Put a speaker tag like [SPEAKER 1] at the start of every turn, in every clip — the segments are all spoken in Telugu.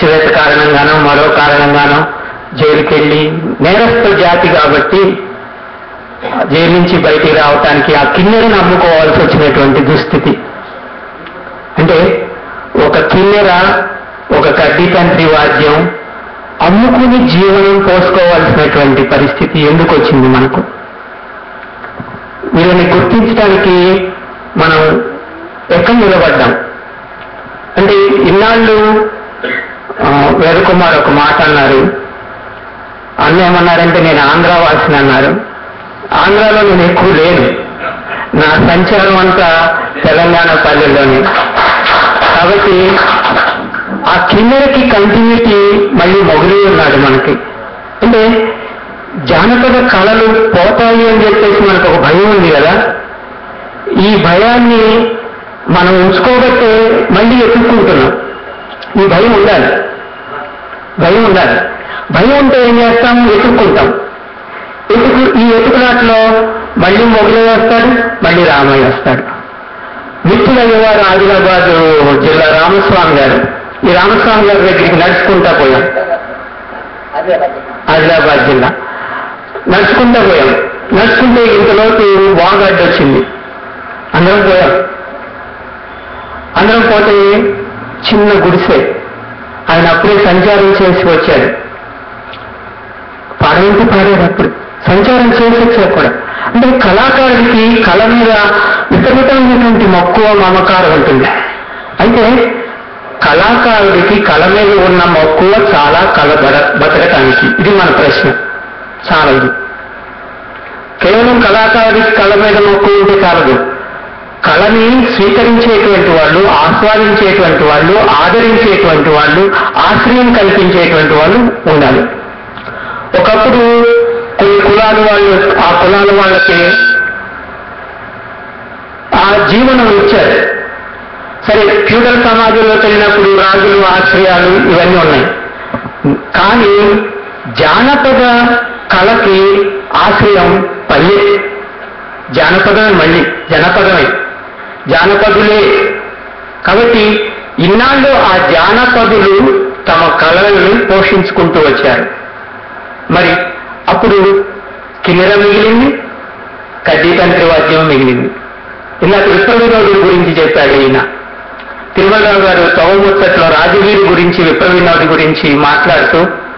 [SPEAKER 1] అణచివేత కారణంగానో మరో కారణంగానో జైలుకెళ్ళి నేరస్తు జాతి కాబట్టి జైలు నుంచి బయటికి రావటానికి ఆ కిన్నెరను అమ్ముకోవాల్సి వచ్చినటువంటి దుస్థితి అంటే ఒక కిన్నెర ఒక కడ్డీ తంత్రి వాద్యం అమ్ముకుని జీవనం పోసుకోవాల్సినటువంటి పరిస్థితి ఎందుకు వచ్చింది మనకు వీళ్ళని గుర్తించడానికి మనం ఎక్కడ నిలబడ్డాం అంటే ఇన్నాళ్ళు ఆ, వేదకుమార్ ఒక మాట అన్నారు అన్న ఏమన్నారంటే నేను ఆంధ్ర వాసిని అన్నారు ఆంధ్రాలో నేను ఎక్కువ లేను నా సంచారం అంతా తెలంగాణ పల్లెల్లోనే కాబట్టి ఆ కిన్నెరకి కంటిన్యూటీ మళ్ళీ మొగులి ఉన్నాడు మనకి అంటే జానపద కళలు పోతాయి అని చెప్పేసి మనకు ఒక భయం ఉంది కదా ఈ భయాన్ని మనం ఉంచుకోబట్టే మళ్ళీ ఎత్తుక్కుంటున్నాం ఈ భయం ఉండాలి భయం ఉండాలి భయం ఉంటే ఏం చేస్తాం ఎత్తుక్కుంటాం ఎత్తుకు ఈ ఎత్తుకులాట్లో మళ్ళీ మొగలే వస్తాడు మళ్ళీ రామయ్య వస్తాడు మిత్రులయ్యేవారు ఆదిలాబాద్ జిల్లా రామస్వామి గారు ఈ రామస్వామి గారి దగ్గరికి నడుచుకుంటా పోయాం ఆదిలాబాద్ జిల్లా నడుచుకుంటా పోయాం నడుచుకుంటే ఇంతలోపు వాగడ్డ వచ్చింది అందరం పోయాం అందరం పోతే చిన్న గుడిసె ఆయన అప్పుడే సంచారం చేసి వచ్చాడు పాడేంటి పాడాడు అప్పుడు సంచారం చేసి వచ్చాడు కూడా అంటే కళాకారుడికి కళ మీద విపరీతమైనటువంటి మక్కువ మమకారం ఉంటుంది అయితే కళాకారుడికి కళ మీద ఉన్న మక్కువ చాలా కళ బడ- బతకటానికి ఇది మన ప్రశ్న చాలా ఇది కేవలం కళాకారుడికి కళ మీద మక్కువ ఉంటే చాలదు కళని స్వీకరించేటువంటి వాళ్ళు ఆస్వాదించేటువంటి వాళ్ళు ఆదరించేటువంటి వాళ్ళు ఆశ్రయం కల్పించేటువంటి వాళ్ళు ఉండాలి ఒకప్పుడు కొన్ని కులాల వాళ్ళు ఆ కులాల వాళ్ళకి ఆ జీవనం ఇచ్చారు సరే ఫ్యూడల్ సమాజంలోకి వెళ్ళినప్పుడు రాజులు ఆశ్రయాలు ఇవన్నీ ఉన్నాయి కానీ జానపద కళకి ఆశ్రయం పల్లె జానపదమే మళ్ళీ జనపదమే జానపదులే కాబట్టి ఇన్నాళ్ళు ఆ జానపదులు తమ కళలను పోషించుకుంటూ వచ్చారు మరి అప్పుడు కిన్నెర మిగిలింది కడ్డీ తంత్రి వాద్యం మిగిలింది ఇలా విప్రవినోదుల గురించి చెప్పాడు ఈయన తిరుమలరావు గారు తొగముచ్చట్లో రాజవీరి గురించి విప్రవినోది గురించి మాట్లాడుతూ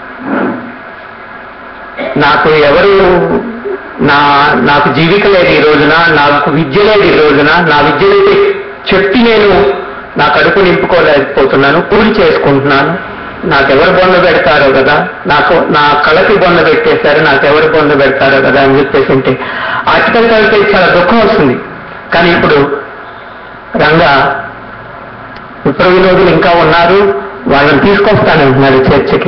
[SPEAKER 1] నాకు ఎవరు నా నాకు జీవిక లేదు ఈ రోజున నాకు విద్య లేదు ఈ రోజున నా విద్యనైతే చెప్పి నేను నా కడుపు నింపుకోలేకపోతున్నాను కూలి చేసుకుంటున్నాను నాకెవరు బొంద పెడతారో కదా నాకు నా కళకి బొంద పెట్టేశారు నాకెవరు బొంద పెడతారో కదా అని చెప్పేసి ఉంటే ఆర్టికల్ చదివితే చాలా దుఃఖం వస్తుంది కానీ ఇప్పుడు రంగా విప్ర వినోదులు ఇంకా ఉన్నారు వాళ్ళని తీసుకొస్తానంటున్నారు చర్చకి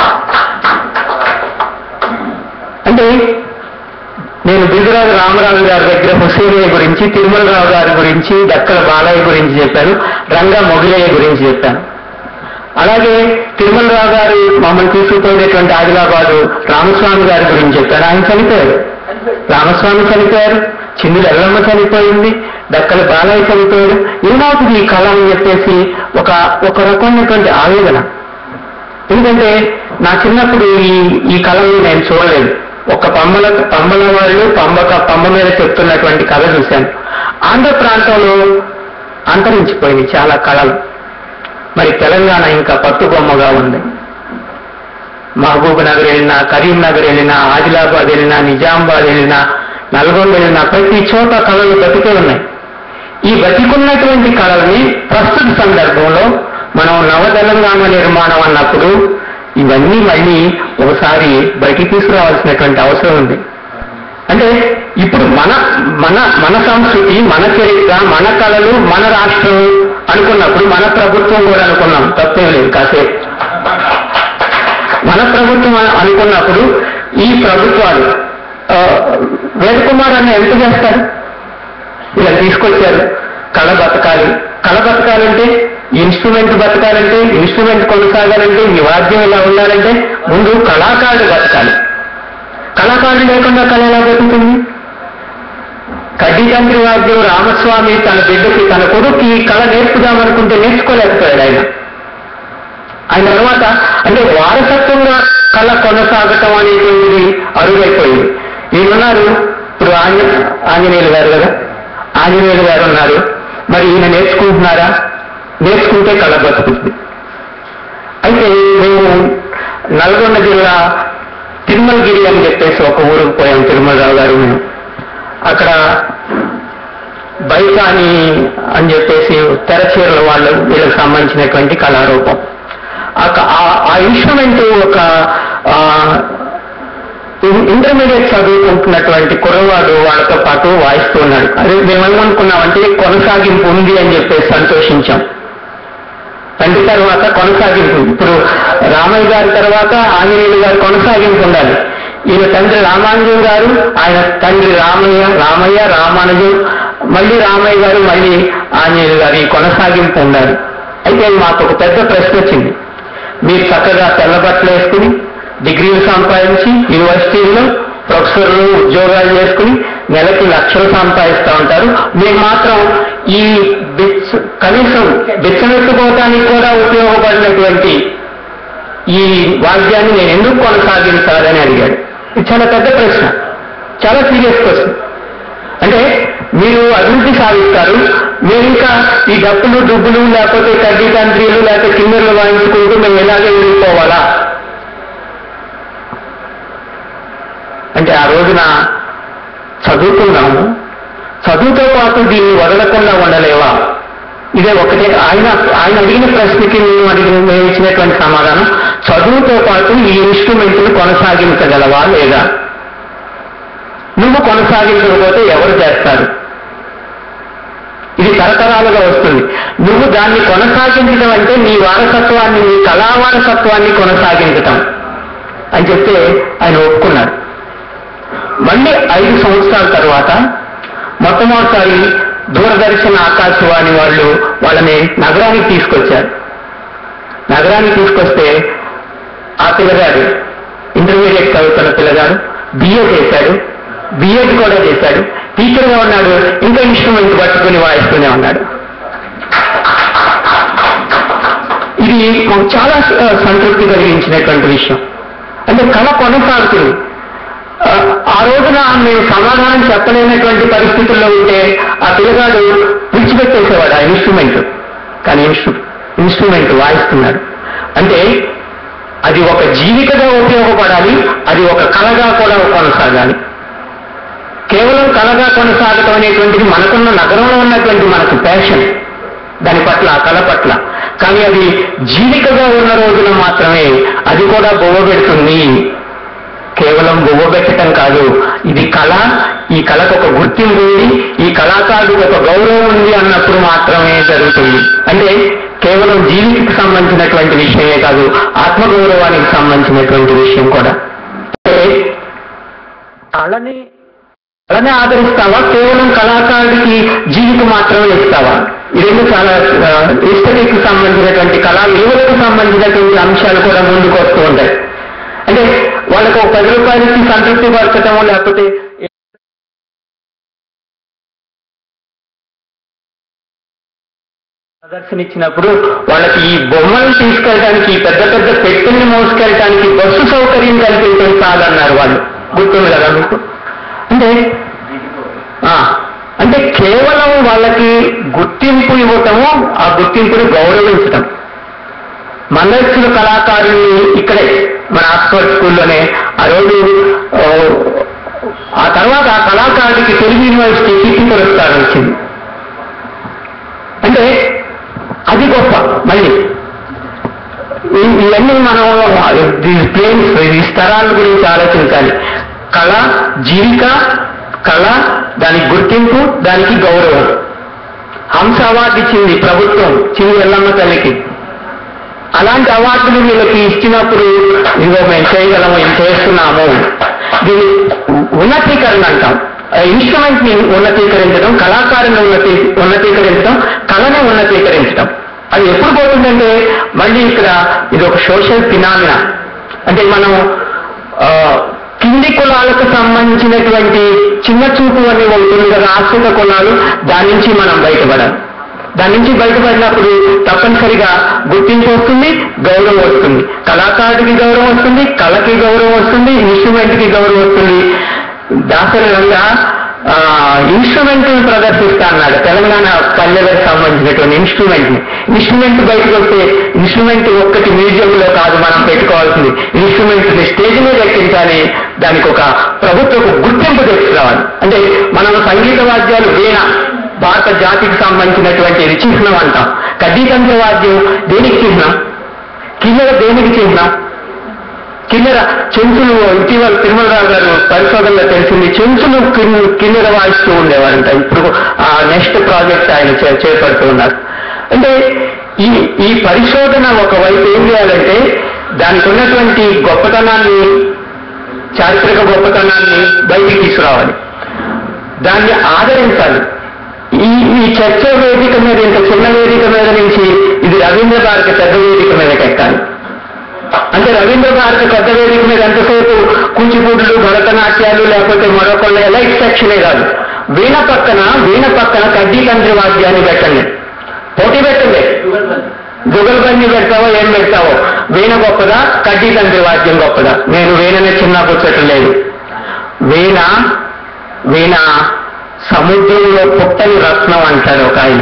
[SPEAKER 1] అంటే నేను బిగురాజు రామరాజు గారి దగ్గర హుసేనయ్య గురించి తిరుమలరావు గారి గురించి దక్కల బాలయ్య గురించి చెప్పాను రంగా మొగిలయ్య గురించి చెప్పాను అలాగే తిరుమలరావు గారు మమ్మల్ని తీసుకుపోయినటువంటి ఆదిలాబాదు రామస్వామి గారి గురించి చెప్పాను ఆయన చనిపోయారు రామస్వామి చనిపోయారు చిందులు ఎల్లమ్మ చనిపోయింది దక్కల బాలయ్య చనిపోయాడు ఏమవుతుంది ఈ కళ అని చెప్పేసి ఒక ఒక రకమైనటువంటి ఆవేదన ఎందుకంటే నా చిన్నప్పుడు ఈ ఈ కళని నేను చూడలేదు ఒక పమ్మల పమ్మల వాళ్ళు పంబక పమ్మ మీద చెప్తున్నటువంటి కళ చూశాను ఆంధ్ర ప్రాంతంలో అంతరించిపోయింది చాలా కళలు మరి తెలంగాణ ఇంకా పట్టుబొమ్మగా ఉంది మహబూబ్ నగర్ వెళ్ళినా కరీంనగర్ వెళ్ళినా ఆదిలాబాద్ వెళ్ళినా నిజామాబాద్ వెళ్ళినా నల్గొండ వెళ్ళినా ప్రతి చోట కళలు బతికే ఉన్నాయి ఈ బతికున్నటువంటి కళల్ని ప్రస్తుత సందర్భంలో మనం నవ తెలంగాణ నిర్మాణం అన్నప్పుడు ఇవన్నీ మళ్ళీ ఒకసారి బయటికి తీసుకురావాల్సినటువంటి అవసరం ఉంది అంటే ఇప్పుడు మన మన మన సంస్కృతి మన చరిత్ర మన కళలు మన రాష్ట్రం అనుకున్నప్పుడు మన ప్రభుత్వం కూడా అనుకున్నాం తప్పేం లేదు కాసేపు మన ప్రభుత్వం అను- అనుకున్నప్పుడు ఈ ప్రభుత్వాలు ఆ, వేదకుమార్ అని ఎంత చేస్తారు ఇలా తీసుకొచ్చారు కళ బతకాలి కళ బతకాలంటే ఇన్స్ట్రుమెంట్ బతకాలంటే ఇన్స్ట్రుమెంట్ కొనసాగాలంటే ఈ వాద్యం ఇలా ఉండాలంటే ముందు కళాకారుడు బతకాలి కళాకారుడు లేకుండా కళ ఎలా బతుకుతుంది కడ్డీ తండ్రి వాద్యం రామస్వామి తన బిడ్డకి తన కొడుక్కి కళ నేర్పుదామనుకుంటే నేర్చుకోలేకపోయాడు ఆయన ఆయన తర్వాత అంటే వారసత్వంగా కళ కొనసాగటం అనేటువంటిది అరుదైపోయింది ఈయనున్నారు ఇప్పుడు ఆంజ ఆంజనేయులు గారు కదా ఆంజనేయులు గారు ఉన్నారు మరి ఈయన నేర్చుకుంటున్నారా నేర్చుకుంటే కళ బతుకుతుంది అయితే మేము నల్గొండ జిల్లా తిరుమలగిరి అని చెప్పేసి ఒక ఊరికి పోయాం తిరుమలరావు గారు మేము అక్కడ బైకాని అని చెప్పేసి తెరచీరల వాళ్ళు వీళ్ళకి సంబంధించినటువంటి కళారూపం ఆ- ఆ- ఆ ఇన్స్ట్రుమెంట్ ఒక ఆ, ఇన్- ఇంటర్మీడియట్ చదువుకుంటున్నటువంటి కుర్రవాడు వాళ్ళతో పాటు వాయిస్తూ ఉన్నాడు అదే మేమేమనుకున్నామంటే కొనసాగింపు ఉంది అని చెప్పేసి సంతోషించాం తండ్రి తర్వాత కొనసాగింపు ఇప్పుడు రామయ్య గారి తర్వాత ఆంజనేయులు గారు కొనసాగింపు ఉండాలి ఈయన తండ్రి రామానుజం గారు ఆయన తండ్రి రామయ్య రామయ్య రామానుజం మళ్ళీ రామయ్య గారు మళ్ళీ ఆంజనేయులు గారు ఈ కొనసాగింపు ఉండాలి అయితే మాకు ఒక పెద్ద ప్రశ్న వచ్చింది మీరు చక్కగా తెల్ల బట్టలు వేసుకుని డిగ్రీలు సంపాదించి యూనివర్సిటీల్లో ప్రొఫెసర్లు ఉద్యోగాలు చేసుకుని నెలకి లక్షలు సంపాదిస్తూ ఉంటారు మీరు మాత్రం ఈ బిచ్ కనీసం బిచ్చమెత్తుకోవటానికి కూడా ఉపయోగపడినటువంటి ఈ వాద్యాన్ని నేను ఎందుకు కొనసాగించాలని అడిగాడు ఇది చాలా పెద్ద ప్రశ్న చాలా సీరియస్ క్వశ్చన్ అంటే మీరు అభివృద్ధి సాధిస్తారు మీరు ఇంకా ఈ డప్పులు దుబ్బులు లేకపోతే కడ్డీ తంత్రీలు లేకపోతే కిన్నెర్లు వాయించుకుంటూ మేము ఎలాగే వెళ్ళిపోవాలా అంటే ఆ రోజున చదువుకున్నాము చదువుతో పాటు దీన్ని వదలకుండా ఉండలేవా ఇదే ఒకటే ఆయన ఆయన అడిగిన ప్రశ్నకి మేము అడిగిన మేము ఇచ్చినటువంటి సమాధానం చదువుతో పాటు ఈ ఇన్స్ట్రుమెంట్ను కొనసాగించగలవా లేదా నువ్వు కొనసాగించకపోతే ఎవరు చేస్తారు ఇది తరతరాలుగా వస్తుంది నువ్వు దాన్ని కొనసాగించడం అంటే నీ వారసత్వాన్ని నీ కళా వారసత్వాన్ని కొనసాగించటం అని చెప్తే ఆయన ఒప్పుకున్నాడు మళ్ళీ ఐదు సంవత్సరాల తర్వాత మొట్టమొదటిసారి దూరదర్శన్ ఆకాశవాణి వాళ్ళు వాళ్ళని నగరానికి తీసుకొచ్చారు నగరానికి తీసుకొస్తే ఆ పిల్లగాడు ఇంటర్మీడియట్ చదువుతున్న పిల్లగాడు బిఏ చేశాడు బిఎడ్ కూడా చేశాడు టీచర్గా ఉన్నాడు ఇంకా ఇన్స్ట్రుమెంట్ పట్టుకుని వాయిస్తూనే ఉన్నాడు ఇది మాకు చాలా ఆ, సంతృప్తి కలిగించినటువంటి విషయం అంటే కళ కొనసాగుతుంది ఆ, ఆ రోజున మేము సమాధానం చెప్పలేనటువంటి పరిస్థితుల్లో ఉంటే ఆ పిల్లగాడు విడిచిపెట్టేసేవాడు ఆ ఇన్స్ట్రుమెంట్ కానీ ఇన్స్ట్రు ఇన్స్ట్రుమెంట్ వాయిస్తున్నాడు అంటే అది ఒక జీవికగా ఉపయోగపడాలి అది ఒక కళగా కూడా కొనసాగాలి కేవలం కళగా కొనసాగటం అనేటువంటిది మనకున్న నగరంలో ఉన్నటువంటి మనకు ప్యాషన్ దాని పట్ల ఆ కళ పట్ల కానీ అది జీవికగా ఉన్న రోజున మాత్రమే అది కూడా బొవ్వ పెడుతుంది కేవలం బొవ్వ పెట్టడం కాదు ఇది కళ ఈ కళకు ఒక గుర్తింపు ఉంది ఈ కళాకారుడికి ఒక గౌరవం ఉంది అన్నప్పుడు మాత్రమే జరుగుతుంది అంటే కేవలం జీవికి సంబంధించినటువంటి విషయమే కాదు ఆత్మగౌరవానికి సంబంధించినటువంటి విషయం కూడా అంటే కళని కళని ఆదరిస్తావా కేవలం కళాకారుడికి జీవితం మాత్రమే ఇస్తావా ఈ రెండు చాలా ఇష్టకి సంబంధించినటువంటి కళా విలువలకు సంబంధించినటువంటి అంశాలు కూడా ముందుకు వస్తూ ఉంటాయి అంటే వాళ్ళకు ఒక పది రూపాయలకి సంతృప్తి పరచటమో లేకపోతే ప్రదర్శన ఇచ్చినప్పుడు వాళ్ళకి ఈ బొమ్మలు తీసుకెళ్ళడానికి ఈ పెద్ద పెద్ద పెట్టెల్ని మోసుకెళ్ళడానికి బస్సు సౌకర్యం కల్పించే చాలన్నారు వాళ్ళు గుర్తుంది కదా మీకు అంటే ఆ, అంటే కేవలం వాళ్ళకి గుర్తింపు ఇవ్వటము ఆ గుర్తింపుని గౌరవించటం మందర్శుల కళాకారుల్ని ఇక్కడే మన ఆక్స్ఫర్డ్ స్కూల్లోనే ఆ రోజు ఆ, ఆ తర్వాత ఆ కళాకారుడికి తెలుగు యూనివర్సిటీ కీర్తి పురస్కారం వచ్చింది అంటే అది గొప్ప మళ్ళీ ఈ- ఇవన్నీ మనం ప్లేన్స్ ఈ స్థరాల గురించి ఆలోచించాలి కళ జీవిక కళ దానికి గుర్తింపు దానికి గౌరవం హంస అవార్డు ఇచ్చింది ప్రభుత్వం చిన్ని ఎల్లమ్మ తల్లికి అలాంటి అవార్డులు వీళ్ళకి ఇచ్చినప్పుడు ఇదిగో మేము చేయగలము ఇది చేస్తున్నాము దీని ఉన్నతీకరణ అంటాం ఇన్స్ట్రుమెంట్ ని ఉన్నతీకరించడం కళాకారుని ఉన్నతి ఉన్నతీకరించడం కళని ఉన్నతీకరించడం అది ఎప్పుడు పోతుందంటే మళ్ళీ ఇక్కడ ఇది ఒక సోషల్ ఫినామినా అంటే మనం ఆ, కింది కులాలకు సంబంధించినటువంటి చిన్న చూపు అని ఉంటుంది కదా ఆశ్రిత కులాలు దాని నుంచి మనం బయటపడాలి దాని నుంచి బయటపడినప్పుడు తప్పనిసరిగా గుర్తింపు వస్తుంది గౌరవం వస్తుంది కళాకారుడికి గౌరవం వస్తుంది కళకి గౌరవం వస్తుంది ఇన్స్ట్రుమెంట్ కి గౌరవం వస్తుంది దాసరి రంగా ఇన్స్ట్రుమెంట్ ప్రదర్శిస్తా అన్నాడు తెలంగాణ పల్లెలకు సంబంధించినటువంటి ఇన్స్ట్రుమెంట్ ని ఇన్స్ట్రుమెంట్ బయటకు వస్తే ఇన్స్ట్రుమెంట్ ఒక్కటి మ్యూజియంలో కాదు మనం పెట్టుకోవాల్సింది ఇన్స్ట్రుమెంట్ ని స్టేజ్ మీద ఎక్కించాలి దానికి ఒక ప్రభుత్వకు గుర్తింపు తీసుకురావాలి అంటే మనం సంగీత వాద్యాలు వీణ భారత జాతికి సంబంధించినటువంటి చిహ్నం అంటాం కడ్డీతంత్ర వాద్యం దేనికి చిహ్నం కిన్నెర దేనికి చిహ్నం కిన్నెర చెంచులు ఇటీవల తిరుమలరావు గారు పరిశోధనలో తెలిసింది చెంచులు కిన్- కిన్నెర వాయిస్తూ ఉండేవారంట ఇప్పుడు ఆ నెక్స్ట్ ప్రాజెక్ట్ ఆయన చే- చేపడుతూ ఉన్నారు అంటే ఈ ఈ పరిశోధన ఒకవైపు ఏం చేయాలంటే దానికి ఉన్నటువంటి గొప్పతనాన్ని చారిత్రక గొప్పతనాన్ని బయటికి తీసుకురావాలి దాన్ని ఆదరించాలి ఈ ఈ చర్చ వేదిక మీద ఇంత చిన్న వేదిక మీద నుంచి ఇది రవీంద్ర భారతి పెద్ద వేదిక మీదకి ఎక్కాలి అంటే రవీంద్ర భారతి పెద్ద వేదిక మీద ఎంతసేపు కూచిపూడులు భరతనాట్యాలు లేకపోతే మరొకళ్ళు ఎలైట్ సెక్షనే కాదు వీణ పక్కన వీణ పక్కన కడ్డీ తంత్రి వాద్యాన్ని పెట్టండి పోటీ పెట్టండి జుగల్బంది పెడతావో ఏం పెడతావో వీణ గొప్పదా కడ్డీ తంత్రి వాద్యం గొప్పదా నేను వీణనే చిన్న కూర్చోట్లేదు వీణ వీణ సముద్రంలో పుట్టని రత్నం అంటారు ఒక ఆయన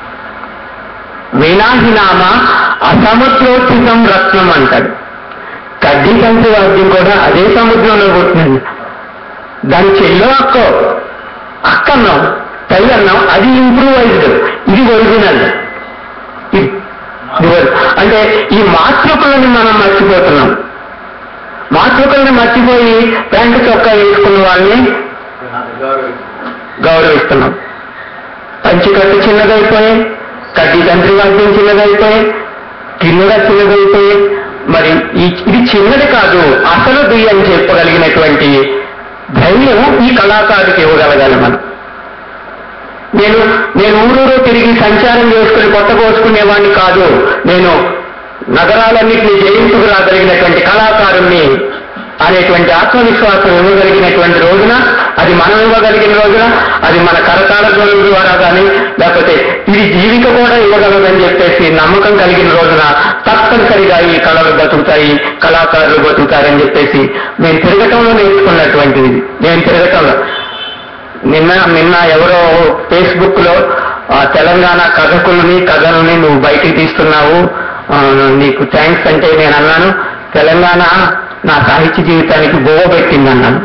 [SPEAKER 1] వీణాహినామ అసముద్రోచితం రత్నం అంటాడు కడ్డీ తంత్రి వాద్యం కూడా అదే సముద్రంలో పుట్టినది దాని చెల్లో అక్కో అక్కన్నాం తల్లి అన్నాం అది ఇంప్రూవైజ్డ్ ఇది ఒరిజినల్ ఇది ఇది- అంటే ఈ మాతృకులని మనం మర్చిపోతున్నాం మాతృకుల్ని మర్చిపోయి ప్యాంటు చొక్కా వేసుకున్న వాళ్ళని గౌరవిస్తున్నాం పంచికట్టు చిన్నదైపోయి కడ్డీ తంత్రి వాద్యం చిన్నదైపోయి కిన్నెర చిన్నదైపోయి మరి ఈ ఇది చిన్నది కాదు అసలు అని చెప్పగలిగినటువంటి ధైర్యం ఈ కళాకారుడికి ఇవ్వగలగాలి మనం నేను నేను ఊరూరు తిరిగి సంచారం చేసుకుని కొత్త కోసుకునేవాడిని కాదు నేను నగరాలన్నింటినీ జయించుకు రాగలిగినటువంటి కళాకారుణ్ణి అనేటువంటి ఆత్మవిశ్వాసం ఇవ్వగలిగినటువంటి రోజున అది మనం ఇవ్వగలిగిన రోజున అది మన కరతాళ ధ్వనుల ద్వారా కానీ లేకపోతే ఇది జీవిక కూడా ఇవ్వగలదని చెప్పేసి నమ్మకం కలిగిన రోజున తప్పనిసరిగా ఈ కళలు బతుకుతాయి కళాకారులు బతుకుతారని చెప్పేసి నేను తిరగటంలో నేర్చుకున్నటువంటిది నేను తిరగటంలో నిన్న నిన్న ఎవరో ఫేస్బుక్ లో ఆ, తెలంగాణ కథకులని కథలని నువ్వు బయటికి తీస్తున్నావు ఆ, నీకు థ్యాంక్స్ అంటే నేను అన్నాను తెలంగాణ నా సాహిత్య జీవితానికి బోవ పెట్టింది అన్నాను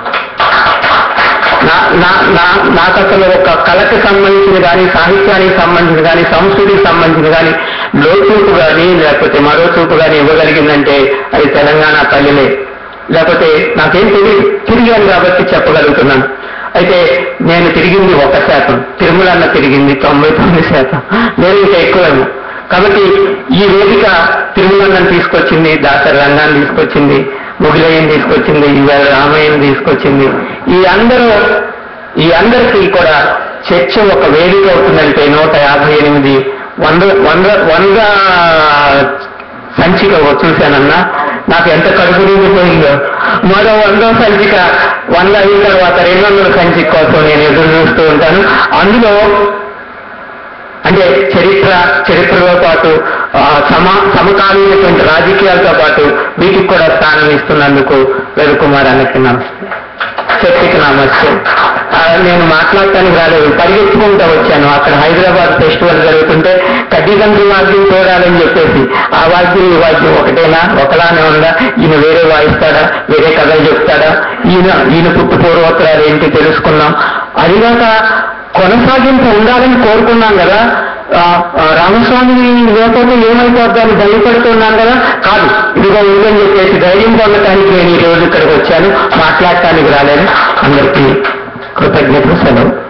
[SPEAKER 1] నా నా నా నాకు అసలు ఒక కళకి సంబంధించిన కానీ సాహిత్యానికి సంబంధించిన కానీ సంస్కృతికి సంబంధించిన కానీ లోచూపు కానీ లేకపోతే మరో చూపు కానీ ఇవ్వగలిగిందంటే అది తెలంగాణ తల్లిలే లేకపోతే నాకేం తెలియదు తిరిగాను కాబట్టి చెప్పగలుగుతున్నాను అయితే నేను తిరిగింది ఒక శాతం తిరుమలన్న తిరిగింది తొంభై తొమ్మిది శాతం నేను ఇంకా ఎక్కువేమో కాబట్టి ఈ వేదిక తిరుమలన్నను తీసుకొచ్చింది దాసరి రంగాన్ని తీసుకొచ్చింది ముగిలయ్యని తీసుకొచ్చింది ఇవాళ రామయ్యని తీసుకొచ్చింది ఈ అందరూ ఈ అందరికీ కూడా చర్చ ఒక వేదిక అవుతుందంటే నూట యాభై ఎనిమిది వంద వంద వంద సంచిక చూశానన్నా నాకు ఎంత కడుపు నిండిపోయిందో మరో వందో సంచిక వంద అయిన తర్వాత రెండు వందల సంచిక కోసం నేను ఎదురు చూస్తూ ఉంటాను అందులో అంటే చరిత్ర చరిత్రతో పాటు ఆ, సమ సమకాలీనటువంటి రాజకీయాలతో పాటు వీటికి కూడా స్థానం ఇస్తున్నందుకు రవికుమార్ అన్నకి నమస్తే శక్తికి నమస్తే ఆ, నేను మాట్లాడటానికి రాలేదు పరిగెత్తుకుంటూ వచ్చాను అక్కడ హైదరాబాద్ ఫెస్టివల్ జరుగుతుంటే కడ్డీకండ్రి వాద్యం చూడాలని చెప్పేసి ఆ వాద్యం ఈ వాద్యం ఒకటేనా ఒకలానే ఉందా ఈయన వేరే వాయిస్తాడా వేరే కథలు చెప్తాడా ఈయన ఈయన పుట్టు పూర్వోత్తరాలు ఏంటి తెలుసుకున్నాం అదిగాక కొనసాగింపు ఉండాలని కోరుకున్నాం కదా ఆ, ఆ, రామస్వామి లేకపోతే ఏమైపోద్దని భయపడుతున్నాను కదా కాదు ఇదిగో ఉందని చెప్పేసి ధైర్యం పొందటానికి నేను ఈ రోజు ఇక్కడికి వచ్చాను మాట్లాడటానికి రాలేదు అందరికీ కృతజ్ఞతలు సెలవు